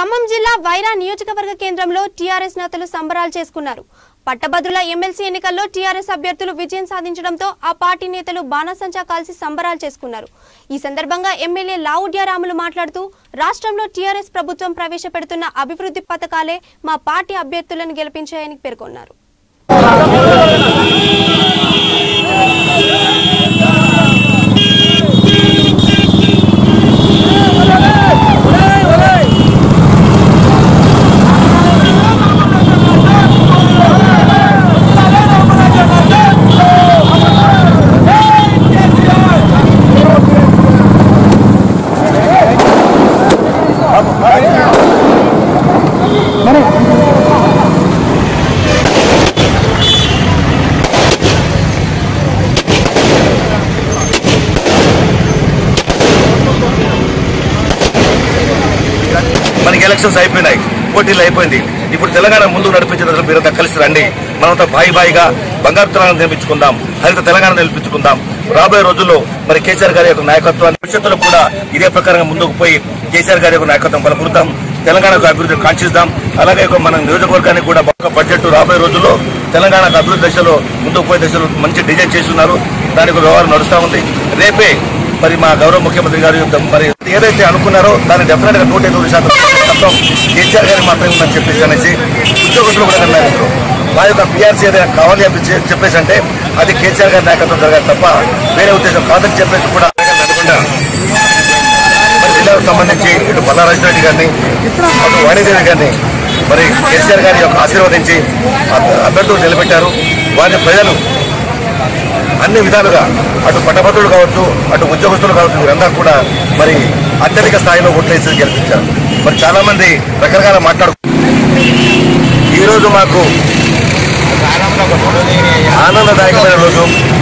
ఖమ్మం జిల్లా వైరా నియోజకవర్గ కేంద్రంలో టీఆర్ఎస్ నేతలు సంబరాలు చేసుకున్నారు పట్టభద్రుల ఎమ్మెల్సీ ఎన్నికల్లో టీఆర్ఎస్ అభ్యర్థులు విజయం సాధించడంతో ఆ పార్టీ నేతలు బాణసంచా కాల్చి సంబరాలు చేసుకున్నారు ఈ సందర్భంగా ఎమ్మెల్యే లావుడ్యారాములు మాట్లాడుతూ రాష్ట్రంలో టీఆర్ఎస్ ప్రభుత్వం ప్రవేశపెడుతున్న అభివృద్ధి పథకాలే మా పార్టీ అభ్యర్థులను గెలిపించాయని పేర్కొన్నారు మనకి ఎలక్షన్స్ అయిపోయినాయి పోటీలు అయిపోయింది ఇప్పుడు తెలంగాణ ముందుకు నడిపించిన దశలో మీరంతా కలిసి రండి మనంతా బాయి బాయిగా బంగారు తెలంగాణ నిర్మించుకుందాం హరిత తెలంగాణ నిర్మించుకుందాం రాబోయే రోజుల్లో మరి కేసీఆర్ గారి యొక్క నాయకత్వాన్ని భవిష్యత్తులో కూడా ఇదే ప్రకారంగా ముందుకు పోయి కేసీఆర్ గారి యొక్క నాయకత్వం బలపరుద్దాం తెలంగాణకు అభివృద్ధిని కాంక్షిద్దాం అలాగే ఒక మన నియోజకవర్గానికి కూడా ఒక బడ్జెట్ రాబోయే రోజుల్లో తెలంగాణకు అభివృద్ధి దశలో ముందుకు పోయే దశలో మంచి డిజైన్ చేస్తున్నారు దానికి ఒక వ్యవహారం నడుస్తా ఉంది రేపే మరి మా గౌరవ ముఖ్యమంత్రి గారు యొక్క మరి ఏదైతే అనుకున్నారో దాన్ని డెఫినెట్ గా నూట ఎనిమిది శాతం మొత్తం కేసీఆర్ గారి మాత్రమే ఉందని చెప్పేసి అనేసి ఉద్యోగస్తులు కూడా నిర్ణయించారు మా యొక్క పీఆర్సీ ఏదైనా కావాలి అని చె- చెప్పేసి అంటే అది కేసీఆర్ గారి నాయకత్వం జరగాలి తప్ప వేరే ఉద్దేశం కాదని చెప్పేసి కూడా నడకుండా మరి జిల్లాకు సంబంధించి ఇటు బల్లారాజు రెడ్డి గారిని అటు వాణిదేవి గారిని మరి కేసీఆర్ గారి యొక్క ఆశీర్వదించి అభ- అభ్యర్థులు నిలబెట్టారు వారిని ప్రజలు అన్ని విధాలుగా అటు పట్టభద్రులు కావచ్చు అటు ఉద్యోగస్తులు కావచ్చు వీరంతా కూడా మరి అత్యధిక స్థాయిలో ఓట్లేసి గెలిపించారు మరి చాలా మంది రకరకాల మాట్లాడు ఈ రోజు మాకు ఆనందదాయకమైన రోజు